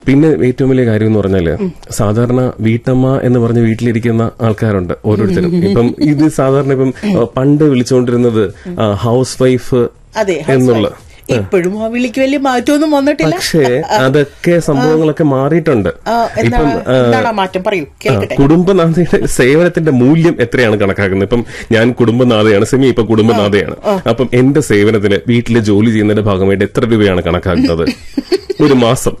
പിന്നെ ഏറ്റവും വലിയ കാര്യം എന്ന് പറഞ്ഞാല് സാധാരണ വീട്ടമ്മ എന്ന് പറഞ്ഞ് വീട്ടിലിരിക്കുന്ന ആൾക്കാരുണ്ട് ഓരോരുത്തരും ഇപ്പം ഇത് സാധാരണ ഇപ്പം ആ, പണ്ട് വിളിച്ചുകൊണ്ടിരുന്നത് ആ, ഹൗസ് വൈഫ് അതെ എന്നുള്ള ഇപ്പോഴും ആ വിളിക്ക് വലിയ മാറ്റമൊന്നും വന്നിട്ടില്ല പക്ഷേ അതൊക്കെ സംഭവങ്ങളൊക്കെ മാറിയിട്ടുണ്ട് ആ, എന്താണ് എന്താണ് ആ മാറ്റം പറയൂ ആ, കേൾക്കട്ടെ കുടുംബനാഥയുടെ സേവനത്തിന്റെ മൂല്യം എത്രയാണ് കണക്കാക്കുന്നത് ഇപ്പം ഞാൻ കുടുംബനാഥയാണ് സെമി ഇപ്പൊ കുടുംബനാഥയാണ് അപ്പം എന്റെ സേവനത്തിന് വീട്ടിലെ ജോലി ചെയ്യുന്നതിന്റെ ഭാഗമായിട്ട് എത്ര രൂപയാണ് കണക്കാക്കുന്നത് ഒരു മാസം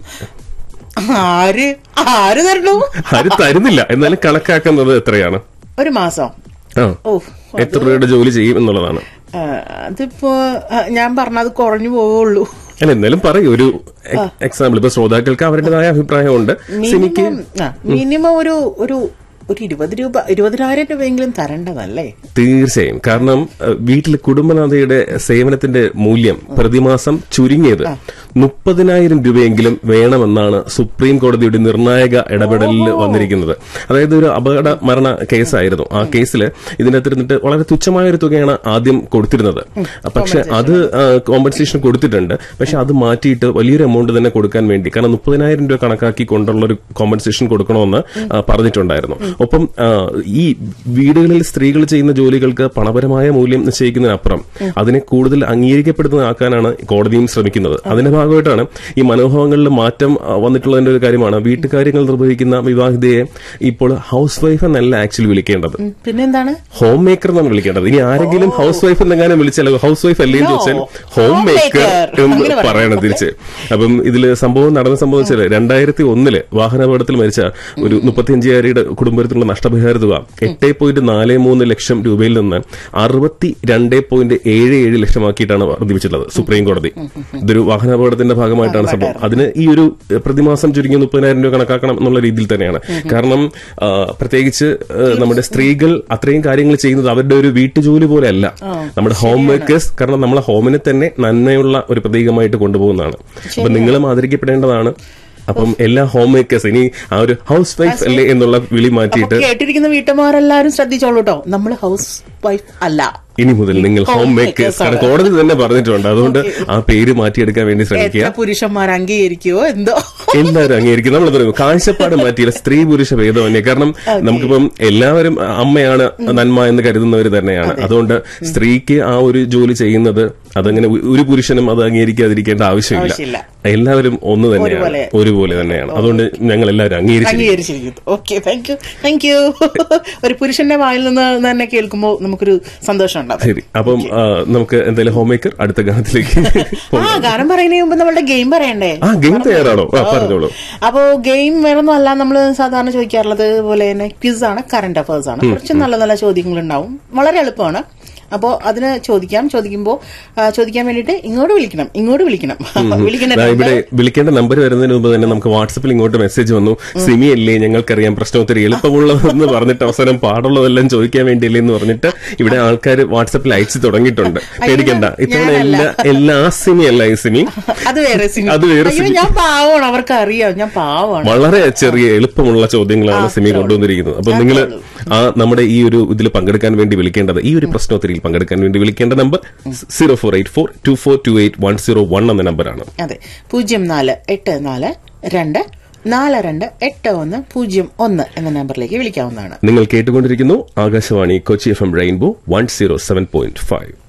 ആര് ആര് തരണു ആരും തരുന്നില്ല എന്നാലും കണക്കാക്കുന്നത് എത്രയാണ് ഒരു മാസം ആ ഓ എത്ര രൂപയുടെ ജോലി ചെയ്യും എന്നുള്ളതാണ് ആ, അതിപ്പോ ആ, ഞാൻ പറഞ്ഞത് കുറഞ്ഞു പോവുള്ളൂ അല്ല എന്നാലും പറയൂ ഒരു എക്സാമ്പിൾ ഇപ്പൊ ശ്രോതാക്കൾക്ക് അവരുടേതായ അഭിപ്രായമുണ്ട് സിനിക്ക് മിനിമം ആ, മിനിമം ഒരു ഒരു ഒരു ഇരുപത് രൂപ ഇരുപതിനായിരം രൂപയെങ്കിലും തരേണ്ടതല്ലേ തീർച്ചയായും കാരണം അഹ്, വീട്ടിലെ കുടുംബനാഥയുടെ സേവനത്തിന്റെ മൂല്യം പ്രതിമാസം ചുരുങ്ങിയത് മുപ്പതിനായിരം രൂപയെങ്കിലും വേണമെന്നാണ് സുപ്രീം കോടതിയുടെ നിർണായക ഇടപെടലിൽ വന്നിരിക്കുന്നത് അതായത് ഒരു അപകട മരണ കേസായിരുന്നു ആ കേസിൽ ഇതിനകത്തിരുന്നിട്ട് വളരെ തുച്ഛമായ ഒരു തുകയാണ് ആദ്യം കൊടുത്തിരുന്നത് പക്ഷെ അത് കോമ്പൻസേഷൻ കൊടുത്തിട്ടുണ്ട് പക്ഷെ അത് മാറ്റിയിട്ട് വലിയൊരു എമൗണ്ട് തന്നെ കൊടുക്കാൻ വേണ്ടി കാരണം മുപ്പതിനായിരം രൂപ കണക്കാക്കി കൊണ്ടുള്ള ഒരു കോമ്പൻസേഷൻ കൊടുക്കണമെന്ന് ആ, പറഞ്ഞിട്ടുണ്ടായിരുന്നു ഒപ്പം ആ, ഈ വീടുകളിൽ സ്ത്രീകൾ ചെയ്യുന്ന ജോലികൾക്ക് പണപരമായ മൂല്യം നിശ്ചയിക്കുന്നതിനപ്പുറം അതിനെ കൂടുതൽ അംഗീകരിക്കപ്പെടുന്നതാക്കാനാണ് കോടതിയും ശ്രമിക്കുന്നത് അതിന്റെ ഭാഗമായിട്ടാണ് ഈ മനോഭാവങ്ങളിൽ മാറ്റം ആ, വന്നിട്ടുള്ളതിന്റെ ഒരു കാര്യമാണ് വീട്ടുകാര്യങ്ങൾ നിർവഹിക്കുന്ന വിവാഹിതയെ ഇപ്പോൾ ഹൗസ് വൈഫ് എന്നല്ല ആക്ച്വലി വിളിക്കേണ്ടത് ഉം, പിന്നെന്താണ് ഹോം മേക്കർ എന്നാണ് വിളിക്കേണ്ടത് ഇനി ആരെങ്കിലും ഹൗസ് വൈഫ് എന്നെങ്ങാനും വിളിച്ചാലോ ഹൗസ് വൈഫ് അല്ലേ എന്ന് No. ചോദിച്ചാൽ ഹോം Home മേക്കർ maker. എന്ന് അങ്ങനെ പറയണം. പറയണം തിരിച്ച് അപ്പം ഇതില് സംഭവം നടന്ന സംഭവം വെച്ചാൽ രണ്ടായിരത്തി ഒന്നില് വാഹനാപകടത്തിൽ മരിച്ച ഒരു മുപ്പത്തിയഞ്ചുകാരിയുടെ കുടുംബത്തിലുള്ള നഷ്ടപരിഹാര തുക എട്ട് പോയിന്റ് നാല് മൂന്ന് ലക്ഷം രൂപയിൽ നിന്ന് അറുപത്തി രണ്ട് പോയിന്റ് ഏഴ് ഏഴ് ലക്ഷമാക്കിയിട്ടാണ് വർദ്ധിപ്പിച്ചിട്ടുള്ളത് സുപ്രീം കോടതി ഇതൊരു വാഹനാപകടത്തിന്റെ ഭാഗമായിട്ടാണ് സംഭവം അതിന് ഈ ഒരു എഹ്, പ്രതിമാസം ചുരുങ്ങി മുപ്പതിനായിരം രൂപ കണക്കാക്കണം എന്നുള്ള രീതിയിൽ തന്നെയാണ് കാരണം ആ, പ്രത്യേകിച്ച് ഏഹ്, നമ്മുടെ സ്ത്രീകൾ അത്രയും കാര്യങ്ങൾ ചെയ്യുന്നത് അവരുടെ ഒരു വീട്ടുജോലി പോലെ അല്ല നമ്മുടെ ഹോം മേക്കേഴ്സ് കാരണം നമ്മളെ ഹോമിനെ തന്നെ നന്മയുള്ള ഒരു പ്രതീകമായിട്ട് കൊണ്ടുപോകുന്നതാണ് അപ്പൊ നിങ്ങൾ ആദരിക്കപ്പെടേണ്ടതാണ് അപ്പം എല്ലാ ഹോം മേക്കേഴ്സ് ഇനി ആ ഒരു ഹൗസ് വൈഫ് അല്ലേ എന്നുള്ള വിളി അപ്പൊ മാറ്റിയിട്ട് കേട്ടിരിക്കുന്ന വീട്ടമ്മമാരെല്ലാരും ശ്രദ്ധിച്ചോളൂ കേട്ടോ നമ്മൾ ഹൗസ് വൈഫ് അല്ല ഇനി മുതൽ നിങ്ങൾ Home ഹോം makers മേക്കേഴ്സ് ആണ്. കാരണം കോടതി തന്നെ പറഞ്ഞിട്ടുണ്ട് അതുകൊണ്ട് ആ പേര് മാറ്റിയെടുക്കാൻ വേണ്ടി ശ്രമിക്കുക എത്ര പുരുഷന്മാർ അംഗീകരിക്കുവോ എന്തോ എല്ലാവരും അംഗീകരിക്കും നമ്മൾ പറയും കാഴ്ചപ്പാട് മാറ്റിയില്ല സ്ത്രീ പുരുഷ ഭേദമന്യേ കാരണം നമുക്കിപ്പം എല്ലാവരും അമ്മയാണ് നന്മ എന്ന് കരുതുന്നവർ തന്നെയാണ് അതുകൊണ്ട് സ്ത്രീക്ക് ആ ഒരു ജോലി ചെയ്യുന്നത് അതങ്ങനെ ഒ- ഒരു പുരുഷനും അത് അംഗീകരിക്കാതിരിക്കേണ്ട ആവശ്യമില്ല ആവശ്യമില്ല. എല്ലാവരും ഒന്ന് തന്നെയാണ് ഒരുപോലെ. ഒരുപോലെ തന്നെയാണ് അതുകൊണ്ട് ഞങ്ങൾ എല്ലാവരും അംഗീകരിച്ചു അംഗീകരിച്ചിരിക്കുന്നു okay thank you thank you ഒരു പുരുഷന്റെ വായിൽ നിന്ന് തന്നെ കേൾക്കുമ്പോൾ നമുക്കൊരു സന്തോഷം ഉണ്ടാവും ശരി അപ്പം ആ, നമുക്ക് എന്തായാലും ഹോം മേക്കർ അടുത്ത ഗാനത്തിലേക്ക് ആ ഗാനം പറയുന്നതിന് മുമ്പ് നമ്മളുടെ ഗെയിം പറയണ്ടേ ആ ഗെയിം തയ്യാറാണോ ആ പറഞ്ഞോളൂ അപ്പോ ഗെയിം വേറൊന്നും അല്ല നമ്മൾ സാധാരണ ചോദിക്കാറുള്ളത് പോലെ തന്നെ ക്വിസ് ആണ് കറന്റ് അഫയേഴ്സ് ആണ് കുറച്ച് നല്ല നല്ല ചോദ്യങ്ങൾ ഉണ്ടാവും വളരെ എളുപ്പമാണ് അപ്പോ അതിന് ചോദിക്കാം ചോദിക്കുമ്പോ ആ, ചോദിക്കാൻ വേണ്ടിയിട്ട് ഇങ്ങോട്ട് വിളിക്കണം ഇങ്ങോട്ട് വിളിക്കണം വിളിക്കേണ്ട ദാ ഇവിടെ number വിളിക്കേണ്ട നമ്പർ വരുന്നതിന് മുമ്പ് തന്നെ നമുക്ക് വാട്സപ്പിൽ ഇങ്ങോട്ട് മെസ്സേജ് വന്നു സിമി അല്ലേ ഞങ്ങൾക്കറിയാം പ്രശ്നോത്തരി എളുപ്പമുള്ളതെന്ന് പറഞ്ഞിട്ട് അവസാനം പാടുള്ളതെല്ലാം ചോദിക്കാൻ വേണ്ടിയില്ലേ എന്ന് പറഞ്ഞിട്ട് ഇവിടെ ആൾക്കാർ വാട്സപ്പിൽ അയച്ചു തുടങ്ങിയിട്ടുണ്ട് പേടിക്കണ്ട ഇത്തവണ എല്ലാ എല്ലാ സിമി അല്ല ഈ സിമി അത് വേറെ സിമി അത് വേറെ അയ്യോ സിമി. ഞാൻ പാവമാണ് അവർക്ക് അറിയാം ഞാൻ പാവമാണ് വളരെ ചെറിയ എളുപ്പമുള്ള ചോദ്യങ്ങളാണ് ആ, സിമി അത്രേ കൊണ്ടുവന്നിരിക്കുന്നത് അപ്പൊ നിങ്ങൾ ആ നമ്മുടെ ഈ ഒരു ഇതിൽ പങ്കെടുക്കാൻ വേണ്ടി വിളിക്കേണ്ടത് ഈ ഒരു പ്രശ്നോത്തരിയിൽ പങ്കെടുക്കാൻ വേണ്ടി വിളിക്കേണ്ട number zero four eight four two four two eight one zero one എന്ന നമ്പറാണ് അതെ പൂജ്യം നാല് എട്ട് നാല് രണ്ട് നാല് രണ്ട് എട്ട് ഒന്ന് പൂജ്യം ഒന്ന് എന്ന നമ്പറിലേക്ക് വിളിക്കാവുന്നതാണ് നിങ്ങൾ കേട്ടുകൊണ്ടിരിക്കുന്നു Akashvani Kochi F M rainbow one zero seven point five